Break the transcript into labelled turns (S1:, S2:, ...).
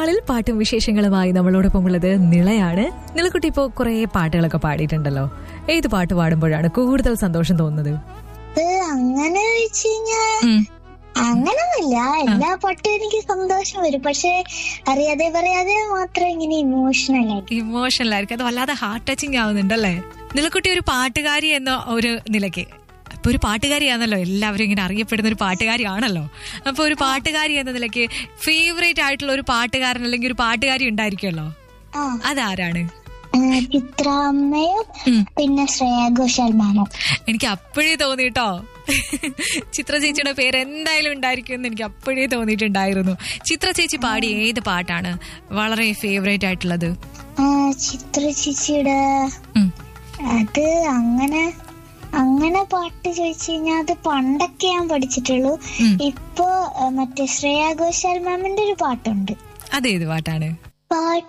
S1: നാളിൽ പാട്ടും വിശേഷങ്ങളുമായി നമ്മളോടൊപ്പം ഉള്ളത് നിളയാണ് നിളക്കുട്ടി ഇപ്പോ കുറെ പാട്ടുകളൊക്കെ പാടിയിട്ടുണ്ടല്ലോ ഏത് പാട്ട് പാടുമ്പോഴാണ് കൂടുതൽ സന്തോഷം തോന്നുന്നത്
S2: അത് അങ്ങനെ വെച്ച് കഴിഞ്ഞാൽ അങ്ങനൊന്നുമില്ല എല്ലാ പാട്ടും എനിക്ക് സന്തോഷം വരും പക്ഷെ അറിയാതെ പറയാതെ മാത്രം ഇങ്ങനെ ഇമോഷണൽ ആയിട്ട്
S1: ഇമോഷണൽ ആയിരിക്കും അത് വല്ലാതെ ഹാർട്ട് ടച്ചിങ് ആവുന്നുണ്ടല്ലേ നിലക്കുട്ടി ഒരു പാട്ടുകാരി എന്ന ഒരു നിലയ്ക്ക് ഇപ്പൊ ഒരു പാട്ടുകാരിയാണല്ലോ എല്ലാവരും ഇങ്ങനെ അറിയപ്പെടുന്ന ഒരു പാട്ടുകാരിയാണല്ലോ അപ്പൊ ഒരു പാട്ടുകാരി എന്ന നിലയ്ക്ക് ഫേവറേറ്റ് ആയിട്ടുള്ള ഒരു പാട്ടുകാരൻ അല്ലെങ്കിൽ ഒരു പാട്ടുകാരി ഉണ്ടായിരിക്കുമല്ലോ
S2: ആ
S1: അതാരാണ്
S2: ആ, ചിത്രാമ്മയും
S1: ഉം.
S2: പിന്നെ ശ്രേയ ഘോഷാൽ മാമും
S1: എനിക്ക് അപ്പോഴേ തോന്നിട്ടോ ചിത്ര ചേച്ചിയുടെ പേര് എന്തായാലും ഉണ്ടായിരിക്കും എന്ന് എനിക്ക് അപ്പോഴേ തോന്നിയിട്ടുണ്ടായിരുന്നു ചിത്ര ചേച്ചി പാടിയ ഏത് പാട്ടാണ് വളരെ ഫേവറേറ്റ് ആയിട്ടുള്ളത്
S2: ആ, ചിത്ര ചേച്ചിയുടെ
S1: ഉം.
S2: അത് അങ്ങനെ അങ്ങനെ പാട്ട് ചോദിച്ചു കഴിഞ്ഞാൽ അത് പണ്ടൊക്കെ ഞാൻ പഠിച്ചിട്ടുള്ളൂ
S1: ഉം.
S2: ഇപ്പൊ ആ, മറ്റേ ശ്രേയ ഘോഷാൽ മാമിന്റെ ഒരു പാട്ടുണ്ട്
S1: അതേത് പാട്ടാണ്
S2: പാട്ട്